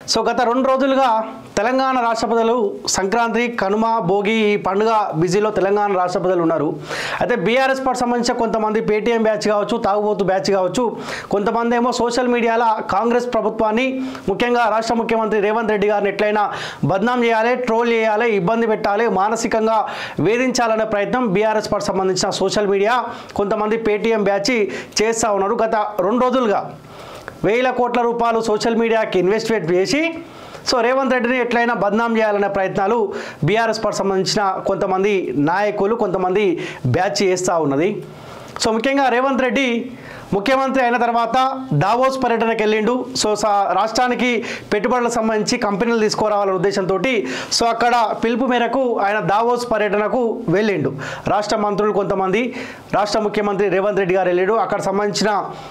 so గత రెండు రోజులుగా తెలంగాణ రాష్ట్ర ప్రజలు సంక్రాంతి కనుమ భోగి ఈ పండుగ బిజీలో తెలంగాణ రాష్ట్ర ప్రజలు ఉన్నారు అయితే బీఆర్ఎస్ పార్టీ సంబంధించిన కొంతమంది పేటీఎం బ్యాచ్ కావచ్చు తాగుబోతు బ్యాచ్ కావచ్చు కొంతమంది ఏమో సోషల్ మీడియాలో కాంగ్రెస్ ప్రభుత్వాన్ని ముఖ్యంగా రాష్ట్ర ముఖ్యమంత్రి రేవంత్ రెడ్డి గారిని ఎట్లయినా బద్నాం చేయాలి ట్రోల్ చేయాలి ఇబ్బంది పెట్టాలి మానసికంగా వేధించాలనే ప్రయత్నం బీఆర్ఎస్ పార్టీ సంబంధించిన సోషల్ మీడియా కొంతమంది పేటీఎం బ్యాచ్ చేస్తూ ఉన్నారు గత రెండు రోజులుగా వేల కోట్ల రూపాయలు సోషల్ మీడియాకి ఇన్వెస్ట్మెంట్ చేసి సో రేవంత్ రెడ్డిని ఎట్లయినా బద్నాం చేయాలనే ప్రయత్నాలు బీఆర్ఎస్ పార్టీ సంబంధించిన కొంతమంది నాయకులు కొంతమంది బ్యాచ్ చేస్తూ ఉన్నది సో ముఖ్యంగా రేవంత్ రెడ్డి ముఖ్యమంత్రి అయిన తర్వాత దావోస్ పర్యటనకు వెళ్ళిండు సో సా రాష్ట్రానికి పెట్టుబడులకు సంబంధించి కంపెనీలు తీసుకురావాలనే ఉద్దేశంతో సో అక్కడ పిలుపు మేరకు ఆయన దావోస్ పర్యటనకు వెళ్ళిండు రాష్ట్ర మంత్రులు కొంతమంది రాష్ట్ర ముఖ్యమంత్రి రేవంత్ రెడ్డి గారు వెళ్ళాడు అక్కడ సంబంధించిన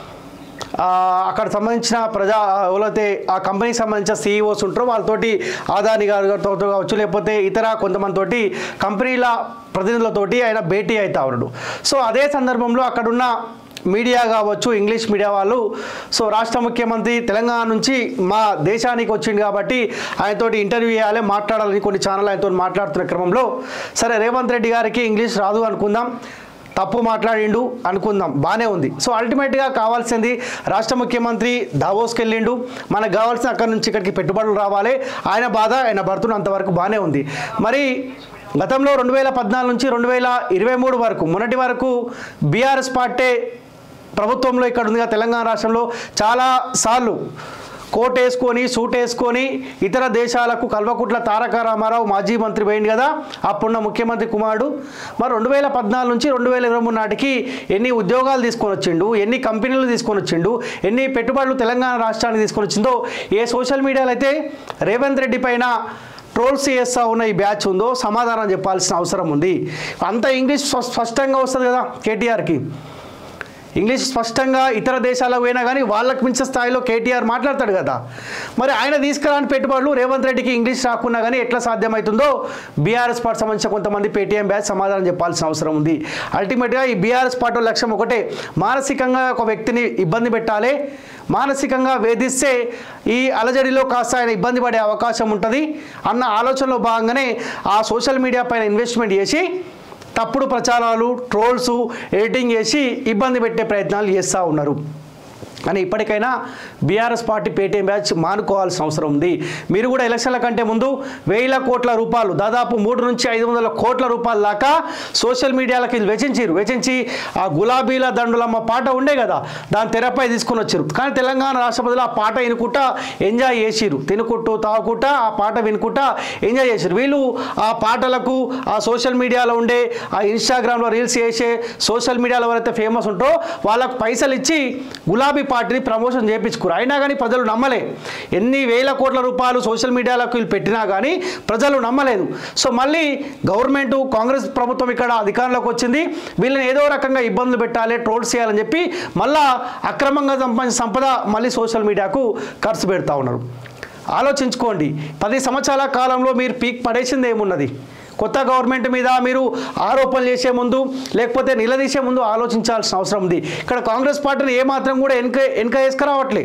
ఆ, అక్కడ సంబంధించిన ప్రజా ఎవరైతే ఆ కంపెనీకి సంబంధించిన సీఈఓస్ ఉంటారో వాళ్ళతోటి ఆదాని గారితో కావచ్చు లేకపోతే ఇతర కొంతమందితోటి కంపెనీల ప్రతినిధులతోటి ఆయన భేటీ అవుతా ఉన్నాడు సో అదే సందర్భంలో అక్కడున్న మీడియా కావచ్చు ఇంగ్లీష్ మీడియా వాళ్ళు సో రాష్ట్ర ముఖ్యమంత్రి తెలంగాణ నుంచి మా దేశానికి వచ్చింది కాబట్టి ఆయనతోటి ఇంటర్వ్యూ చేయాలి మాట్లాడాలని కొన్ని ఛానల్ ఆయనతో మాట్లాడుతున్న క్రమంలో సరే రేవంత్ రెడ్డి గారికి ఇంగ్లీష్ రాదు అనుకుందాం తప్పు మాట్లాడిండు అనుకుందాం బాగానే ఉంది సో అల్టిమేట్గా కావాల్సింది రాష్ట్ర ముఖ్యమంత్రి దావోస్కి వెళ్ళిండు మనకు కావాల్సిన అక్కడి నుంచి ఇక్కడికి పెట్టుబడులు రావాలి ఆయన బాధ ఆయన భర్తుడు అంతవరకు బాగానే ఉంది మరి గతంలో రెండు వేల పద్నాలుగు నుంచి రెండు వేల ఇరవై మూడు వరకు మొన్నటి వరకు బీఆర్ఎస్ పార్టీ ప్రభుత్వంలో ఇక్కడ ఉందిగా తెలంగాణ రాష్ట్రంలో చాలా సార్లు కోట్ వేసుకొని సూట్ వేసుకొని ఇతర దేశాలకు కల్వకుట్ల తారక రామారావు మాజీ మంత్రి పోయింది కదా అప్పుడున్న ముఖ్యమంత్రి కుమారుడు మరి రెండు వేల పద్నాలుగు నుంచి రెండు వేల ఇరవై మూడు నాటికి ఎన్ని ఉద్యోగాలు తీసుకొని వచ్చిండు ఎన్ని కంపెనీలు తీసుకొని వచ్చిండు ఎన్ని పెట్టుబడులు తెలంగాణ రాష్ట్రానికి తీసుకొని వచ్చిందో ఏ సోషల్ మీడియాలో అయితే రేవంత్ రెడ్డి పైన ట్రోల్స్ చేస్తూ ఉన్న ఈ బ్యాచ్ ఉందో సమాధానం చెప్పాల్సిన అవసరం ఉంది అంత ఇంగ్లీష్ స్ప- స్పష్టంగా వస్తుంది కదా కేటీఆర్కి ఇంగ్లీష్ స్పష్టంగా ఇతర దేశాలకు పోయినా కానీ వాళ్ళకి మించిన స్థాయిలో కేటీఆర్ మాట్లాడతాడు కదా మరి ఆయన తీసుకురాని పెట్టుబడులు రేవంత్ రెడ్డికి ఇంగ్లీష్ రాకున్నా కానీ ఎట్లా సాధ్యమవుతుందో బీఆర్ఎస్ పార్టీ సంబంధించిన కొంతమంది పేటీఎం బ్యాచ్ సమాధానం చెప్పాల్సిన అవసరం ఉంది అల్టిమేట్గా ఈ బీఆర్ఎస్ పార్టీ లక్ష్యం ఒకటే మానసికంగా ఒక వ్యక్తిని ఇబ్బంది పెట్టాలి మానసికంగా వేధిస్తే ఈ అలజడిలో కాస్త ఆయన ఇబ్బంది పడే అవకాశం ఉంటుంది అన్న ఆలోచనలో భాగంగానే ఆ సోషల్ మీడియా పైన ఇన్వెస్ట్మెంట్ చేసి తప్పుడు ప్రచారాలు ట్రోల్స్ ఎడిటింగ్ చేసి ఇబ్బంది పెట్టే ప్రయత్నాలు చేస్తూ ఉన్నారు కానీ ఇప్పటికైనా బీఆర్ఎస్ పార్టీ పేటీఎం బ్యాచ్ మానుకోవాల్సిన అవసరం ఉంది మీరు కూడా ఎలక్షన్ల కంటే ముందు వేల కోట్ల రూపాయలు దాదాపు మూడు నుంచి ఐదు వందల కోట్ల రూపాయల దాకా సోషల్ మీడియాలకి వెచ్చించారు వెచ్చించి ఆ గులాబీల దండులమ్మ పాట ఉండే కదా దాని తెరపై తీసుకొని వచ్చారు కానీ తెలంగాణ రాష్ట్ర ప్రజలు ఆ పాట వినుకుంటా ఎంజాయ్ చేసిరు తినుకుంటూ తాగుకుంటా ఆ పాట వినుకుంటా ఎంజాయ్ చేసిరు వీళ్ళు ఆ పాటలకు ఆ సోషల్ మీడియాలో ఉండే ఆ ఇన్స్టాగ్రామ్లో రీల్స్ చేసే సోషల్ మీడియాలో ఎవరైతే ఫేమస్ ఉంటారో వాళ్ళకు పైసలు ఇచ్చి గులాబీ పార్టీని ప్రమోషన్ చేయించుకురు అయినా కానీ ప్రజలు నమ్మలే ఎన్ని వేల కోట్ల రూపాయలు సోషల్ మీడియాలకు వీళ్ళు పెట్టినా కానీ ప్రజలు నమ్మలేదు సో మళ్ళీ గవర్నమెంట్ కాంగ్రెస్ ప్రభుత్వం ఇక్కడ అధికారంలోకి వచ్చింది వీళ్ళని ఏదో రకంగా ఇబ్బందులు పెట్టాలి ట్రోల్స్ చేయాలని చెప్పి మళ్ళా అక్రమంగా సంపాదించిన సంపద మళ్ళీ సోషల్ మీడియాకు ఖర్చు పెడతా ఉన్నారు ఆలోచించుకోండి పది సంవత్సరాల కాలంలో మీరు పీక్ పడేసింది ఏమున్నది కొత్త గవర్నమెంట్ మీద మీరు ఆరోపణలు చేసే ముందు లేకపోతే నిలదీసే ముందు ఆలోచించాల్సిన అవసరం ఉంది ఇక్కడ కాంగ్రెస్ పార్టీని ఏమాత్రం కూడా వెనక వెనక వేసుకురావట్లే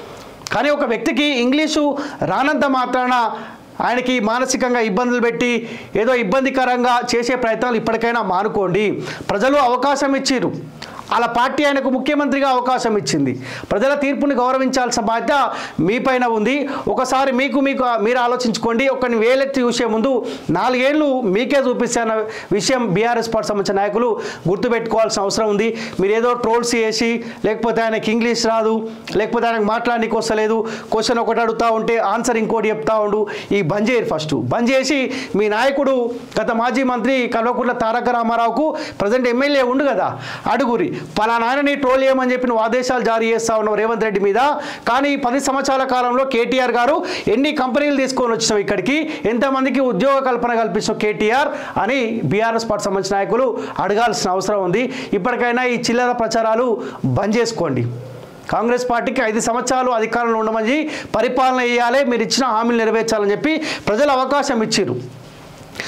కానీ ఒక వ్యక్తికి ఇంగ్లీషు రానంత మాత్రాన ఆయనకి మానసికంగా ఇబ్బందులు పెట్టి ఏదో ఇబ్బందికరంగా చేసే ప్రయత్నాలు ఇప్పటికైనా మానుకోండి ప్రజలు అవకాశం ఇచ్చిర్రు అలా పార్టీ ఆయనకు ముఖ్యమంత్రిగా అవకాశం ఇచ్చింది ప్రజల తీర్పుని గౌరవించాల్సిన బాధ్యత మీపైన ఉంది ఒకసారి మీకు మీకు మీరు ఆలోచించుకోండి ఒకరిని వేలెత్తి చూసే ముందు నాలుగేళ్లు మీకే చూపిస్తే అన్న విషయం బీఆర్ఎస్ పార్టీ సంబంధించిన నాయకులు గుర్తుపెట్టుకోవాల్సిన అవసరం ఉంది మీరు ఏదో ట్రోల్స్ చేసి లేకపోతే ఆయనకి ఇంగ్లీష్ రాదు లేకపోతే ఆయనకు మాట్లాడడానికి వస్తలేదు క్వశ్చన్ ఒకటి అడుగుతూ ఉంటే ఆన్సర్ ఇంకోటి చెప్తా ఉండు ఈ బంద్ చేయరు ఫస్ట్ బంద్ చేసి మీ నాయకుడు గత మాజీ మంత్రి కల్వకుంట్ల తారక రామారావుకు ప్రజెంట్ ఎమ్మెల్యే ఉండు కదా అడుగురి పలానాయనని ట్రోల్ చేయమని చెప్పి నువ్వు ఆదేశాలు జారీ చేస్తా ఉన్నావు రేవంత్ రెడ్డి మీద కానీ ఈ పది సంవత్సరాల కాలంలో కేటీఆర్ గారు ఎన్ని కంపెనీలు తీసుకొని వచ్చినావు ఇక్కడికి ఎంతమందికి ఉద్యోగ కల్పన కల్పించావు కేటీఆర్ అని బీఆర్ఎస్ పార్టీ సంబంధించిన నాయకులు అడగాల్సిన అవసరం ఉంది ఇప్పటికైనా ఈ చిల్లర ప్రచారాలు బంద్ చేసుకోండి కాంగ్రెస్ పార్టీకి ఐదు సంవత్సరాలు అధికారంలో ఉండమని పరిపాలన చేయాలి మీరు ఇచ్చిన హామీలు నెరవేర్చాలని చెప్పి ప్రజలు అవకాశం ఇచ్చిర్రు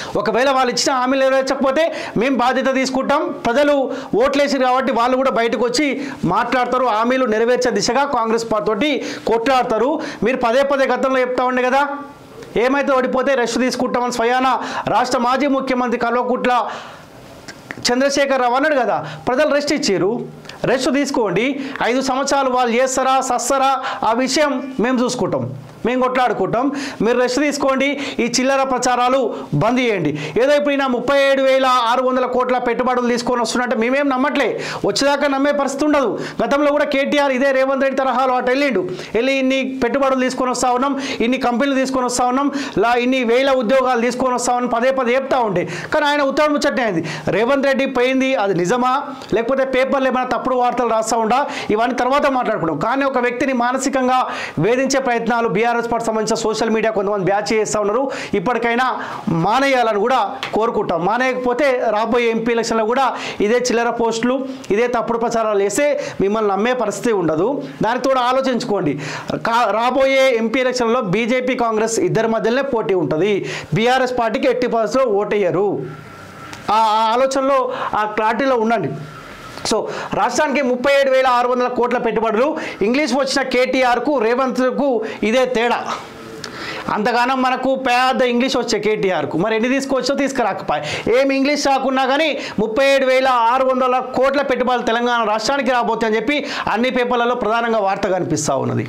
ఒకవేళ వాళ్ళు ఇచ్చిన హామీలు నెరవేర్చకపోతే మేము బాధ్యత తీసుకుంటాం ప్రజలు ఓట్లేసారు కాబట్టి వాళ్ళు కూడా బయటకు వచ్చి మాట్లాడతారు హామీలు నెరవేర్చే దిశగా కాంగ్రెస్ పార్టీ తోటి కొట్లాడతారు మీరు పదే పదే గతంలో చెప్తా ఉండే కదా ఏమైతే ఓడిపోతే రెస్ట్ తీసుకుంటామని స్వయాన రాష్ట్ర మాజీ ముఖ్యమంత్రి కల్వకుట్ల చంద్రశేఖర్ రావు అన్నాడు కదా ప్రజలు రెస్ట్ ఇచ్చారు రెస్ట్ తీసుకోండి ఐదు సంవత్సరాలు వాళ్ళు చేస్తారా సస్తారా ఆ విషయం మేము చూసుకుంటాం మేము కొట్లాడుకుంటాం మీరు రెస్ట్ తీసుకోండి ఈ చిల్లర ప్రచారాలు బంద్ చేయండి ఏదో ఇప్పుడు ఈయన ముప్పై ఏడు వేల ఆరు వందల కోట్ల పెట్టుబడులు తీసుకొని వస్తున్నట్టే మేమేం నమ్మట్లే వచ్చేదాకా నమ్మే పరిస్థితి ఉండదు గతంలో కూడా కేటీఆర్ ఇదే రేవంత్ రెడ్డి తరహాలో అటు వెళ్ళిండు వెళ్ళి ఇన్ని పెట్టుబడులు తీసుకొని వస్తా ఉన్నాం ఇన్ని కంపెనీలు తీసుకొని వస్తా ఉన్నాం లా ఇన్ని వేల ఉద్యోగాలు తీసుకొని వస్తా ఉన్నాం పదే పదే చెప్తా ఉండే కానీ ఆయన ఉత్తరం ముచ్చట్నే అయింది రేవంత్ రెడ్డి పోయింది అది నిజమా లేకపోతే పేపర్లు ఏమైనా తప్పుడు వార్తలు రాస్తా ఉండా ఇవన్నీ తర్వాత మాట్లాడుకున్నాం కానీ ఒక వ్యక్తిని మానసికంగా వేధించే ప్రయత్నాలు బీఆర్ఎస్ పార్టీ సంబంధించిన సోషల్ మీడియా కొంతమంది బ్యాచ్ చేస్తూ ఉన్నారు ఇప్పటికైనా మానేయాలని కూడా కోరుకుంటాం మానేయకపోతే రాబోయే ఎంపీ ఎలక్షన్లో కూడా ఇదే చిల్లర పోస్టులు ఇదే తప్పుడు ప్రచారాలు వేస్తే మిమ్మల్ని నమ్మే పరిస్థితి ఉండదు దానికి కూడా ఆలోచించుకోండి కా- రాబోయే ఎంపీ ఎలక్షన్లో బీజేపీ కాంగ్రెస్ ఇద్దరి మధ్యలోనే పోటీ ఉంటుంది బీఆర్ఎస్ పార్టీకి ఎట్టి పరిస్థితుల్లో ఓటేయరు ఆ ఆ ఆలోచనలో ఆ క్లారిటీలో ఉండండి సో రాష్ట్రానికి ముప్పై ఏడు వేల ఆరు వందల కోట్ల పెట్టుబడులు ఇంగ్లీష్ వచ్చిన కేటీఆర్కు రేవంత్కు ఇదే తేడా అంతగానం మనకు పెద్ద ఇంగ్లీష్ వచ్చే కేటీఆర్కు మరి ఎన్ని తీసుకొచ్చో తీసుకురాకపోయి ఏం ఇంగ్లీష్ రాకున్నా కానీ ముప్పై ఏడు వేల ఆరు వందల కోట్ల పెట్టుబడులు తెలంగాణ రాష్ట్రానికి రాబోతాయని చెప్పి అన్ని పేపర్లలో ప్రధానంగా వార్త కనిపిస్తూ ఉన్నది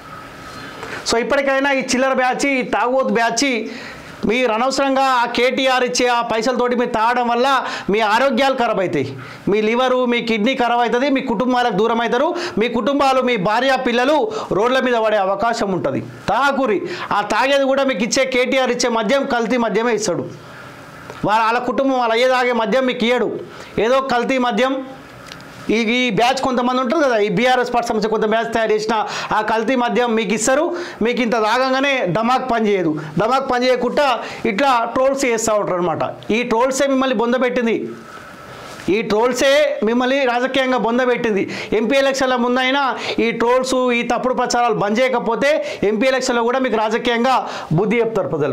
సో ఇప్పటికైనా ఈ చిల్లర బ్యాచ్ ఈ తాగోత్ బ్యాచ్ మీరు అనవసరంగా ఆ కేటీఆర్ ఇచ్చే ఆ పైసలతోటి మీరు తాగడం వల్ల మీ ఆరోగ్యాలు ఖరాబ్ అవుతాయి మీ లివరు మీ కిడ్నీ ఖరాబ్ అవుతుంది మీ కుటుంబాలకు దూరం అవుతారు మీ కుటుంబాలు మీ భార్య పిల్లలు రోడ్ల మీద పడే అవకాశం ఉంటుంది తాగురి ఆ తాగేది కూడా మీకు ఇచ్చే కేటీఆర్ ఇచ్చే మద్యం కల్తీ మద్యమే ఇస్తాడు వాళ్ళ వాళ్ళ కుటుంబం వాళ్ళ అయ్యే తాగే మద్యం మీకు ఇయ్యడు ఏదో కల్తీ మద్యం ఈ ఈ బ్యాచ్ కొంతమంది ఉంటారు కదా ఈ బీఆర్ఎస్ పార్టీ సంబంధించి కొంత బ్యాచ్ తయారు చేసిన ఆ కల్తీ మద్యం మీకు ఇస్తారు మీకు ఇంత తాగంగానే డమాక్ పని చేయదు డమాక్ పని చేయకుండా ఇట్లా ట్రోల్స్ చేస్తూ ఉంటారు అనమాట ఈ ట్రోల్సే మిమ్మల్ని బొందబెట్టింది ఈ ట్రోల్సే మిమ్మల్ని రాజకీయంగా బొందబెట్టింది ఎంపీ ఎలక్షన్ల ముందైనా ఈ ట్రోల్స్ ఈ తప్పుడు ప్రచారాలు బంద్ చేయకపోతే ఎంపీ ఎలక్షన్లో కూడా మీకు రాజకీయంగా బుద్ధి చెప్తారు ప్రజలు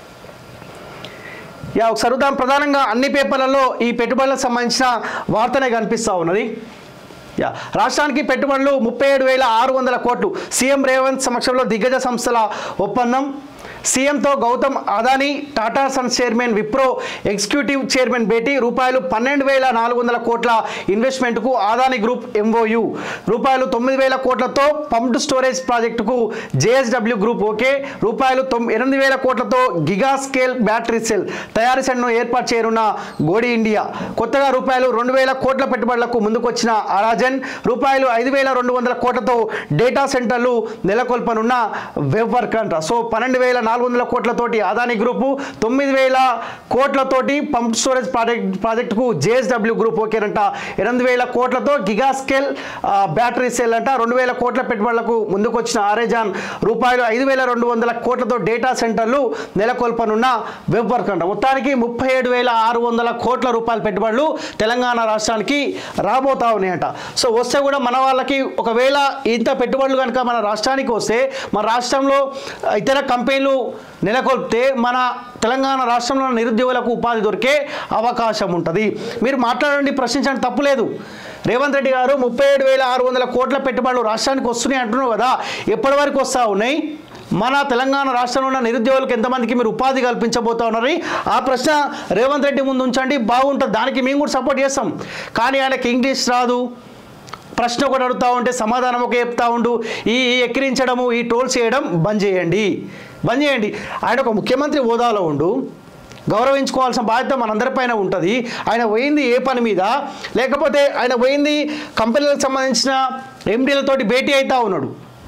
యా ఒకసారి చూద్దాం ప్రధానంగా అన్ని పేపర్లలో ఈ పెట్టుబడులకు సంబంధించిన వార్తనే కనిపిస్తూ ఉన్నది యా రాష్ట్రానికి పెట్టుబడులు ముప్పై ఏడు వేల ఆరు వందల కోట్లు సీఎం రేవంత్ సమక్షంలో దిగ్గజ సంస్థల ఒప్పందం సీఎంతో Gautam Adani Tata sons chairman Wipro executive chairman భేటీ రూపాయలు పన్నెండు వేల నాలుగు వందల కోట్ల ఇన్వెస్ట్మెంట్కు అదానీ గ్రూప్ ఎంఓయు రూపాయలు తొమ్మిది వేల కోట్లతో పంప్డ్ స్టోరేజ్ ప్రాజెక్టుకు జేఎస్డబ్ల్యూ గ్రూప్ ఓకే రూపాయలు తొమ్ ఎనిమిది వేల కోట్లతో గిగా స్కేల్ బ్యాటరీ సెల్ తయారీ సెంటర్ను ఏర్పాటు చేయనున్న గోడి ఇండియా కొత్తగా రూపాయలు రెండు వేల కోట్ల పెట్టుబడులకు ముందుకొచ్చిన అరాజన్ రూపాయలు ఐదు వేల రెండు వందల కోట్లతో డేటా సెంటర్లు నెలకొల్పనున్న వెబ్ వర్క్ అంట సో పన్నెండు వేల నాలుగు వందల కోట్లతోటి అదానీ గ్రూపు తొమ్మిది వేల కోట్లతోటి పంప్ స్టోరేజ్ ప్రాజెక్ట్ ప్రాజెక్టుకు జేఎస్డబ్ల్యూ గ్రూప్ ఓకేనంట ఎనిమిది వేల కోట్లతో గిగా స్కేల్ ఆ, బ్యాటరీ సెల్ అంట రెండు వేల కోట్ల పెట్టుబడులకు ముందుకొచ్చిన ఆరేజాన్ రూపాయలు ఐదు వేల రెండు వందల కోట్లతో డేటా సెంటర్లు నెలకొల్పనున్న వెబ్ వర్క్ అంట మొత్తానికి ముప్పై ఏడు వేల ఆరు వందల కోట్ల రూపాయల పెట్టుబడులు తెలంగాణ రాష్ట్రానికి రాబోతా ఉన్నాయంట సో వస్తే కూడా మన వాళ్ళకి ఒకవేళ ఇంత పెట్టుబడులు కనుక మన రాష్ట్రానికి వస్తే మన రాష్ట్రంలో ఇతర కంపెనీలు నెలకొల్పితే మన తెలంగాణ రాష్ట్రంలో ఉన్న నిరుద్యోగులకు ఉపాధి దొరికే అవకాశం ఉంటుంది మీరు మాట్లాడండి ప్రశ్నించండి తప్పులేదు రేవంత్ రెడ్డి గారు ముప్పై ఏడు వేల ఆరు వందల కోట్ల పెట్టుబడులు రాష్ట్రానికి వస్తున్నాయి అంటున్నావు కదా ఎప్పటి వరకు వస్తూ ఉన్నాయి మన తెలంగాణ రాష్ట్రంలో ఉన్న నిరుద్యోగులకు ఎంతమందికి మీరు ఉపాధి కల్పించబోతా ఉన్నారు ఆ ప్రశ్న రేవంత్ రెడ్డి ముందు ఉంచండి బాగుంటుంది దానికి మేము కూడా సపోర్ట్ చేస్తాం కానీ ఆయనకి ఇంగ్లీష్ రాదు ప్రశ్న ఒకటి అడుగుతూ ఉంటే సమాధానం ఒక చెప్తా ఉండు ఈ ఈ ఎక్కిరించడము ఈ ట్రోల్స్ చేయడం బంద్ చేయండి బంద్ చేయండి ఆయన ఒక ముఖ్యమంత్రి హోదాలో ఉండు గౌరవించుకోవాల్సిన బాధ్యత మనందరిపైన ఉంటుంది ఆయన పోయింది ఏ పని మీద లేకపోతే ఆయన పోయింది కంపెనీలకు సంబంధించిన ఎండీలతోటి భేటీ అవుతా ఉన్నాడు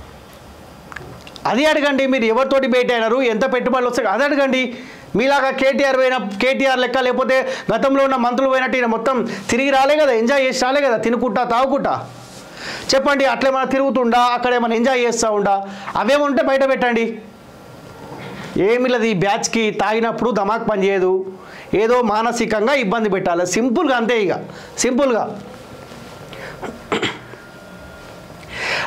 అది అడగండి మీరు ఎవరితోటి భేటీ అయినారు ఎంత పెట్టుబడులు వస్తాయి అది అడగండి మీలాగా కేటీఆర్ పోయిన కేటీఆర్ లెక్క లేకపోతే గతంలో ఉన్న మంత్రులు పోయినట్టు ఈయన మొత్తం తిరిగి రాలే కదా ఎంజాయ్ చేసి రాలే కదా తినుకుంటా తాగుకుంటా చెప్పండి అట్లేమైనా తిరుగుతుండా అక్కడ ఏమైనా ఎంజాయ్ చేస్తూ ఉండా అవేముంటే బయట పెట్టండి ఏమి లేదు ఈ బ్యాచ్కి తాగినప్పుడు ధమాక్ పనిచేయదు ఏదో మానసికంగా ఇబ్బంది పెట్టాలి సింపుల్గా అంతే ఇక సింపుల్గా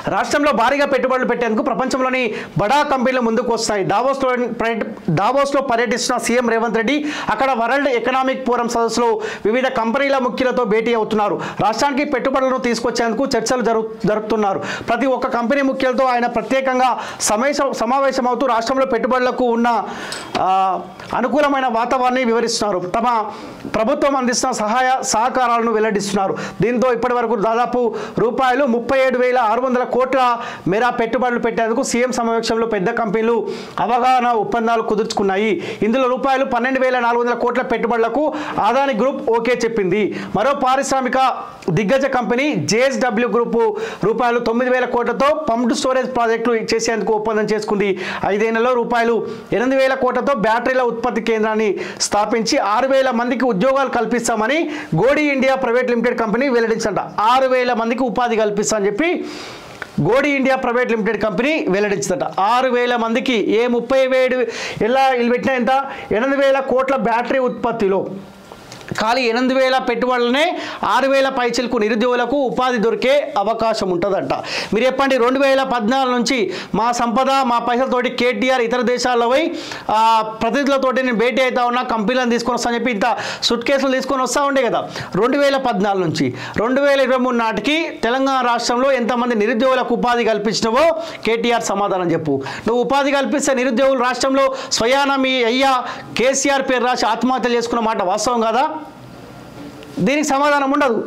రాష్ట్రంలో భారీగా పెట్టుబడులు పెట్టేందుకు ప్రపంచంలోని బడా కంపెనీలు ముందుకు వస్తాయి దావోస్లో పర్యట- దావోస్లో పర్యటిస్తున్న సీఎం రేవంత్ రెడ్డి అక్కడ వరల్డ్ ఎకనామిక్ ఫోరం సదస్సులో వివిధ కంపెనీల ముఖ్యులతో భేటీ అవుతున్నారు రాష్ట్రానికి పెట్టుబడులను తీసుకొచ్చేందుకు చర్చలు జరు జరుపుతున్నారు ప్రతి ఒక్క కంపెనీ ముఖ్యులతో ఆయన ప్రత్యేకంగా సమావేశం సమావేశమవుతూ రాష్ట్రంలో పెట్టుబడులకు ఉన్న ఆ, అనుకూలమైన వాతావరణాన్ని వివరిస్తున్నారు తమ ప్రభుత్వం అందిస్తున్న సహాయ సహకారాలను వెల్లడిస్తున్నారు దీంతో ఇప్పటి వరకు దాదాపు రూపాయలు ముప్పై ఏడు వేల ఆరు వందల కోట్ల మేర పెట్టుబడులు పెట్టేందుకు సీఎం సమావేశంలో పెద్ద కంపెనీలు అవగాహన ఒప్పందాలు కుదుర్చుకున్నాయి ఇందులో రూపాయలు పన్నెండు వేల నాలుగు వందల కోట్ల పెట్టుబడులకు ఆదాని గ్రూప్ ఓకే చెప్పింది మరో పారిశ్రామిక దిగ్గజ కంపెనీ జేఎస్డబ్ల్యూ గ్రూప్ రూపాయలు తొమ్మిది వేల కోట్లతో పంప్డ్ స్టోరేజ్ ప్రాజెక్టులు చేసేందుకు ఒప్పందం చేసుకుంది ఐదేళ్లలో రూపాయలు ఎనిమిది వేల కోట్లతో బ్యాటరీల ఉత్పత్తి కేంద్రాన్ని స్థాపించి ఆరు వేల మందికి ఉద్యోగాలు కల్పిస్తామని Godi India private limited company వెల్లడించంట ఆరు వేల మందికి ఉపాధి కల్పిస్తామని చెప్పి Godi India private limited company వెల్లడించిందట ఆరు వేల మందికి ఏ ముప్పై వేడు ఎలా వీళ్ళు పెట్టిన ఎంత ఎనిమిది వేల కోట్ల బ్యాటరీ ఉత్పత్తిలో ఖాళీ ఎనిమిది వేల పెట్టుబడులనే ఆరు వేల పైచిలకు నిరుద్యోగులకు ఉపాధి దొరికే అవకాశం ఉంటుందంట మీరు చెప్పండి రెండు వేల పద్నాలుగు నుంచి మా సంపద మా పైసలతోటి కేటీఆర్ ఇతర దేశాల్లో పోయి ఆ, ప్రతినిధులతోటి నేను భేటీ అవుతా ఉన్నా కంపెనీలను తీసుకొని వస్తా అని చెప్పి ఇంత సుట్ కేసులు తీసుకొని వస్తూ ఉండే కదా రెండు వేల పద్నాలుగు నుంచి రెండు వేల ఇరవై మూడు నాటికి తెలంగాణ రాష్ట్రంలో ఎంతమంది నిరుద్యోగులకు ఉపాధి కల్పించినవో కేటీఆర్ సమాధానం చెప్పు నువ్వు ఉపాధి కల్పిస్తే నిరుద్యోగులు రాష్ట్రంలో స్వయాన మీ అయ్యా కేసీఆర్ పేరు రాసి ఆత్మహత్యలు చేసుకున్న మాట వాస్తవం కదా దీనికి సమాధానం ఉండదు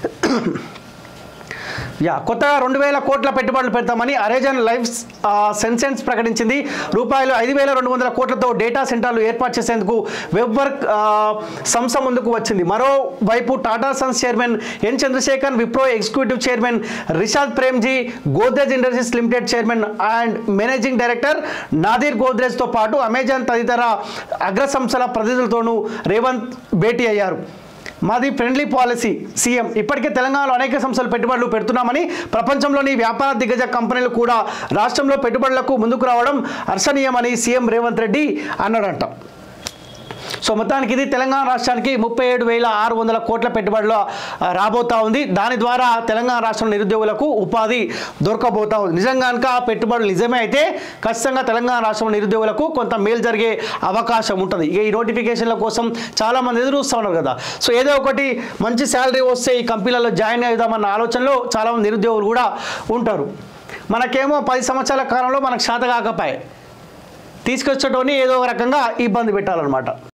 యా కొత్తగా రెండు వేల కోట్ల పెట్టుబడులు పెడతామని అరేజన్ లైఫ్ సెన్సెన్స్ ప్రకటించింది రూపాయలు ఐదు వేల రెండు వందల కోట్లతో డేటా సెంటర్లు ఏర్పాటు చేసేందుకు వెబ్ వర్క్ ఆ, సంస్థ ముందుకు వచ్చింది మరోవైపు Tata sons chairman N Chandrasekhar Wipro executive chairman Rishad Premji Godrej industries limited chairman and managing director Nadir గోద్రేజ్తో పాటు అమెజాన్ తదితర అగ్ర సంస్థల ప్రతినిధులతోనూ రేవంత్ భేటీ అయ్యారు మాది ఫ్రెండ్లీ పాలసీ సీఎం ఇప్పటికే తెలంగాణలో అనేక సంస్థలు పెట్టుబడులు పెడుతున్నామని ప్రపంచంలోని వ్యాపార దిగ్గజ కంపెనీలు కూడా రాష్ట్రంలో పెట్టుబడులకు ముందుకు రావడం హర్షణీయమని సీఎం రేవంత్ రెడ్డి అన్నాడంట సో మొత్తానికి ఇది తెలంగాణ రాష్ట్రానికి ముప్పై ఏడు వేల ఆరు వందల కోట్ల పెట్టుబడులు ఆ, రాబోతా ఉంది దాని ద్వారా తెలంగాణ రాష్ట్రం నిరుద్యోగులకు ఉపాధి దొరకబోతా ఉంది నిజంగా కనుక ఆ పెట్టుబడులు నిజమే అయితే ఖచ్చితంగా తెలంగాణ రాష్ట్రం నిరుద్యోగులకు కొంత మేలు జరిగే అవకాశం ఉంటుంది ఇక ఈ నోటిఫికేషన్ల కోసం చాలామంది ఎదురు చూస్తూ ఉన్నారు కదా సో ఏదో ఒకటి మంచి శాలరీ వస్తే ఈ కంపెనీలలో జాయిన్ అవుదామన్న ఆలోచనలో చాలామంది నిరుద్యోగులు కూడా ఉంటారు మనకేమో పది సంవత్సరాల కాలంలో మనకు శాత కాకపోయాయి తీసుకొచ్చేటోని ఏదో ఒక రకంగా ఇబ్బంది పెట్టాలన్నమాట